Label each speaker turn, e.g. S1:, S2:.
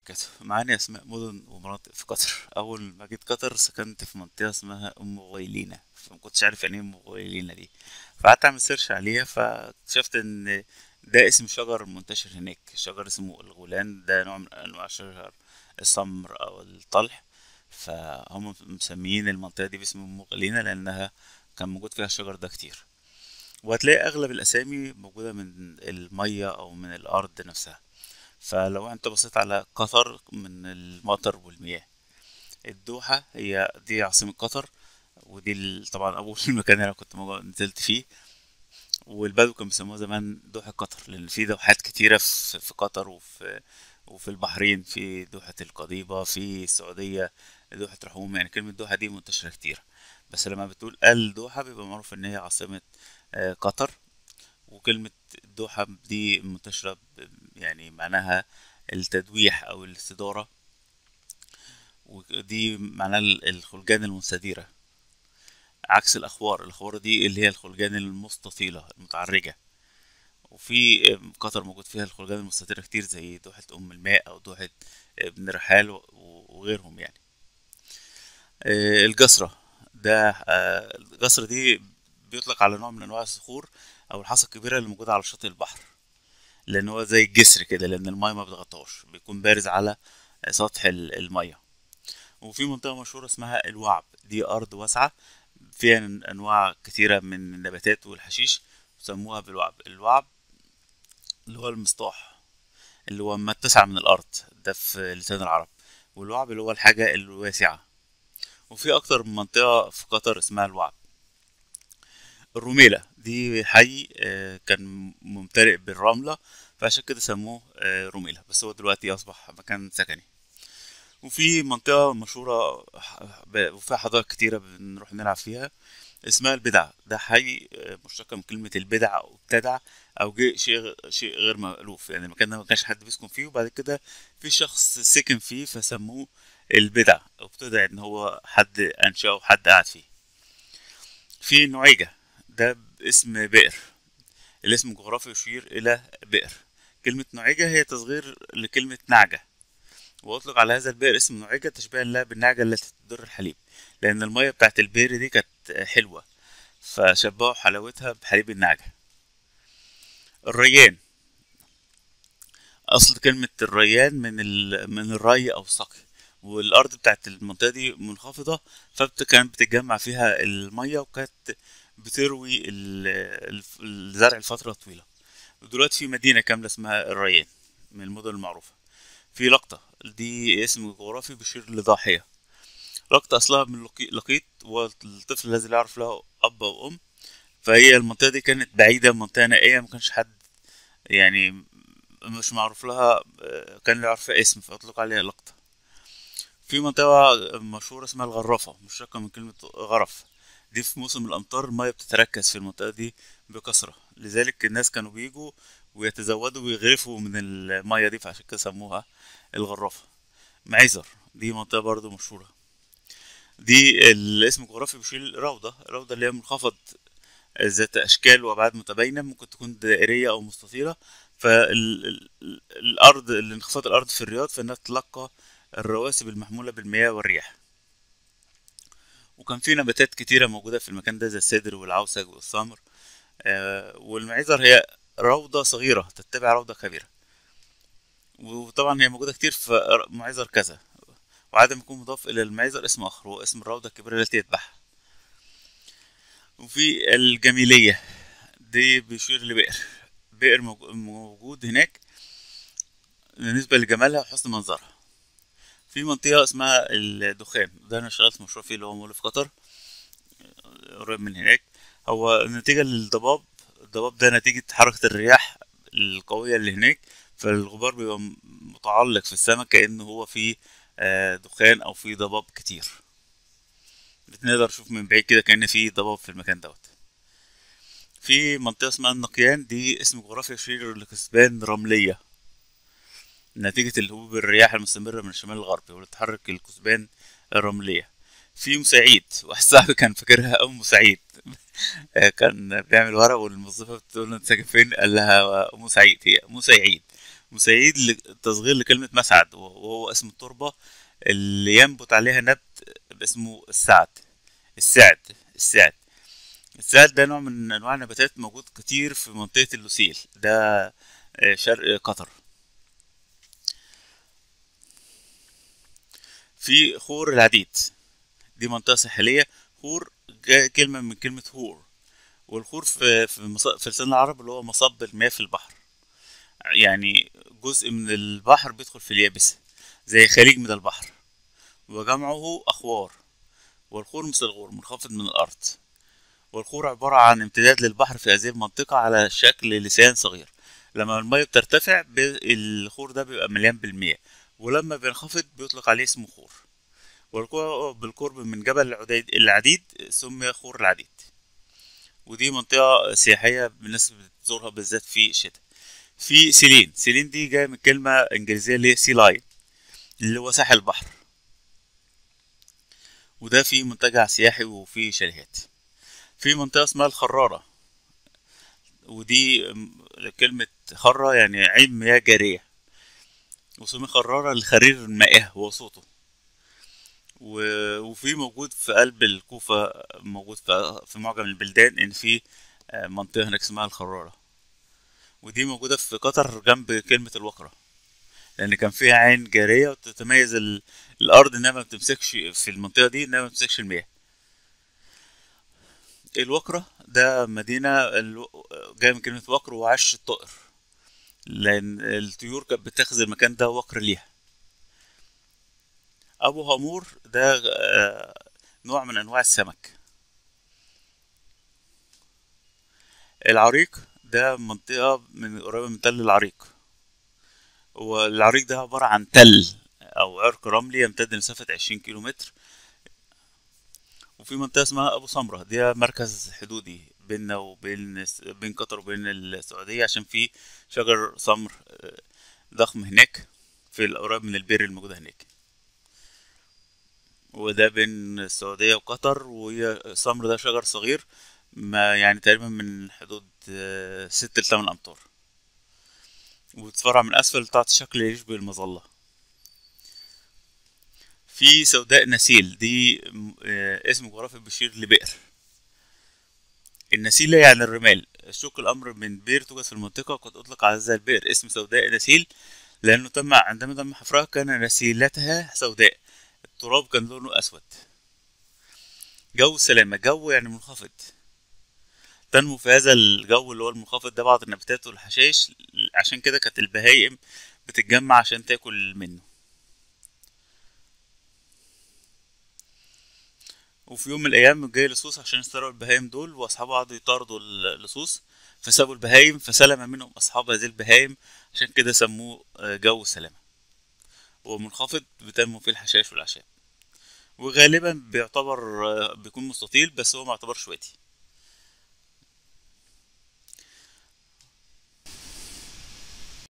S1: كانت معاني أسماء مدن ومناطق في قطر أول ما جيت قطر سكنت في منطقة اسمها أم غويلينا فمكنتش عارف يعني إيه أم غويلينا دي فقعدت أعمل سيرش عليها فاكتشفت إن ده اسم شجر منتشر هناك شجر اسمه الغولان ده نوع من أنواع شجر السمر أو الطلح فهم مسميين المنطقة دي باسم أم غويلينا لأنها كان موجود فيها الشجر ده كتير وهتلاقي أغلب الأسامي موجودة من المية أو من الأرض نفسها فلو انت بصيت على قطر من المطر والمياه الدوحة هي دي عاصمة قطر ودي ال- طبعا أول مكان أنا كنت موجود نزلت فيه والبدو كانوا بيسموها زمان دوحة قطر لأن في دوحات كتيرة في في قطر وفي وفي البحرين في دوحة القضيبة في السعودية دوحة رحوم يعني كلمة دوحة دي منتشرة كتير بس لما بتقول الدوحة بيبقى معروف إن هي عاصمة آه، قطر وكلمة الدوحة دي منتشرة ب- يعني معناها التدويح أو الاستدارة ودي معناها ال- الخلجان المستديرة عكس الأخوار الأخوار دي اللي هي الخلجان المستطيلة المتعرجة وفي قطر موجود فيها الخلجان المستطيلة كتير زي دوحة أم الماء أو دوحة ابن رحال و- وغيرهم يعني آه، الجسرة ده آه، الجسرة دي بيطلق على نوع من أنواع الصخور أو الحصى الكبيرة اللي موجودة على شاطئ البحر لأن هو زي الجسر كده لأن المايه ما بتغطاهوش بيكون بارز على سطح ال- المايه وفي منطقة مشهورة اسمها الوعب دي أرض واسعة فيها ن- أنواع كثيرة من النباتات والحشيش سموها بالوعب الوعب اللي هو المسطاح اللي هو ما اتسع من الأرض ده في لسان العرب والوعب اللي هو الحاجة الواسعة وفي أكتر من منطقة في قطر اسمها الوعب الروميلة دي حي آه، كان ممتلئ بالرملة فعشان كده سموه آه، روميلة بس هو دلوقتي أصبح مكان سكني وفي منطقة مشهورة ح- ب- وفيها حدائق كتيرة بنروح نلعب فيها اسمها البدع ده حي آه، مشتق من كلمة البدع أو ابتدع أو جه شيء غ- شيء غير مألوف يعني المكان ده ما كانش حد بيسكن فيه وبعد كده في شخص سكن فيه فسموه البدع أو ابتدع إن هو حد أنشأه وحد قاعد فيه في نعيجة ده اسم بئر الاسم الجغرافي يشير إلى بئر كلمة نعيجة هي تصغير لكلمة نعجة وأطلق على هذا البئر اسم نعيجة تشبيها لها بالنعجة التي تدر الحليب لأن المية بتاعت البئر دي كانت حلوة فشبهوا حلاوتها بحليب النعجة الريان أصل كلمة الريان من ال... من الري أو السقي والأرض بتاعت المنطقة دي منخفضة فكانت بتتجمع فيها المية وكانت بتروي ال- الف- الزرع لفترة طويلة ودلوقتي في مدينة كاملة اسمها الريان من المدن المعروفة في لقطة دي اسم جغرافي بيشير لضاحية لقطة أصلها من لقي- لقيط والطفل الذي لا يعرف له أب أو أم فهي المنطقة دي كانت بعيدة منطقة نائية ما كانش حد يعني مش معروف لها آه، كان اللي يعرف اسم فأطلق عليها لقطة في منطقة مشهورة اسمها الغرافة مشتقة من كلمة غرف دي في موسم الأمطار المياه بتتركز في المنطقة دي بكثرة لذلك الناس كانوا بيجوا ويتزودوا ويغرفوا من المياه دي فعشان كده سموها الغرافة معزر دي منطقة برضو مشهورة دي الاسم الجغرافي بيشيل روضة روضة اللي هي منخفض ذات أشكال وأبعاد متباينة ممكن تكون دائرية أو مستطيلة فالأرض الانخفاض الأرض في الرياض فإنها تتلقى الرواسب المحمولة بالمياه والرياح وكان في نباتات كتيرة موجودة في المكان ده زي السدر والعوسج والثمر آه، والمعيزر هي روضة صغيرة تتبع روضة كبيرة وطبعا هي موجودة كتير في معيزر كذا وعادة يكون مضاف إلى المعيزر اسم آخر هو اسم الروضة الكبيرة التي يتبعها وفي الجميلية دي بيشير لبئر بئر موج- موجود هناك بالنسبة لجمالها وحسن منظرها في منطقة اسمها الدخان ده أنا اشتغلت مشروع فيه اللي هو مول في قطر قريب من هناك هو نتيجة للضباب الضباب ده نتيجة حركة الرياح القوية اللي هناك فالغبار بيبقى م- متعلق في السماء كأنه هو في آه، دخان أو في ضباب كتير بنقدر نشوف من بعيد كده كأن في ضباب في المكان دوت في منطقة اسمها النقيان دي اسم جغرافي يشير لكثبان رملية نتيجة الهبوب الرياح المستمرة من الشمال الغربي وتحرك الكثبان الرملية في مساعيد واحد صاحبي كان فاكرها أم مساعيد آه، كان بيعمل ورق والموظفة بتقول له انت ساكن فين قال لها أم سعيد هي مساعيد مسيد لتصغير لكلمة مسعد وهو اسم التربة اللي ينبت عليها نبت اسمه السعد السعد السعد السعد ده نوع من انواع النباتات موجود كتير في منطقة اللوسيل ده آه، شرق قطر في خور العديد دي منطقة ساحلية خور جاي كلمة من كلمة هور والخور في في, مص... في لسان العرب اللي هو مصب المياه في البحر يعني جزء من البحر بيدخل في اليابسة زي خليج من البحر وجمعه أخوار والخور مثل الغور منخفض من الأرض والخور عبارة عن امتداد للبحر في هذه المنطقة على شكل لسان صغير لما المية بترتفع ب- الخور ده بيبقى مليان بالمياه ولما بينخفض بيطلق عليه اسمه خور والقوة بالقرب من جبل العديد العديد سمي خور العديد ودي منطقة سياحية الناس بتزورها بالذات في الشتاء في سيلين سيلين دي جاية من كلمة إنجليزية اللي هي سي لاين اللي هو ساحل البحر وده في منتجع سياحي وفي شاليهات في منطقة اسمها الخرارة ودي م- كلمة خرة يعني عين مياه جارية وسمي خرارة لخرير مائها وصوته و- وفي موجود في قلب الكوفة موجود في في معجم البلدان إن في آه، منطقة هناك اسمها الخرارة ودي موجودة في قطر جنب كلمة الوقرة لأن كان فيها عين جارية وتتميز ال- الأرض إنها ما بتمسكش في المنطقة دي إنها ما بتمسكش المياه الوقرة ده مدينة الو- جاية من كلمة وقر وعش الطائر لأن الطيور كانت بتاخذ المكان ده وقر ليها أبو هامور ده آه، نوع من أنواع السمك العريق ده منطقة من قريبة من تل العريق والعريق ده عبارة عن تل أو عرق رملي يمتد لمسافة عشرين كيلو متر وفي منطقة اسمها أبو سمرة دي مركز حدودي بيننا وبين بين قطر وبين السعودية عشان في شجر سمر آه، ضخم هناك في القريب من البير الموجودة هناك وده بين السعودية وقطر وهي سمر ده شجر صغير ما يعني تقريبا من حدود آه، ست لتمن أمتار وتفرع من أسفل تعطي شكل يشبه المظلة في سوداء نسيل دي م- آه، اسم جغرافي بيشير لبئر النسيلة يعني الرمال شق الأمر من بئر توجد في المنطقة قد أطلق على هذا البئر اسم سوداء نسيل لأنه تم عندما تم حفرها كان نسيلتها سوداء التراب كان لونه أسود جو السلامة جو يعني منخفض تنمو في هذا الجو اللي هو المنخفض ده بعض النباتات والحشائش عشان كده كانت البهايم بتتجمع عشان تاكل منه وفي يوم من الايام جاي لصوص عشان يستروا البهايم دول واصحابه قعدوا يطاردوا اللصوص فسابوا البهايم فسلم منهم اصحاب هذه البهايم عشان كده سموه آه، جو السلامة هو منخفض بتنمو فيه الحشائش والاعشاب وغالبا بيعتبر آه، بيكون مستطيل بس هو ما يعتبرش وادي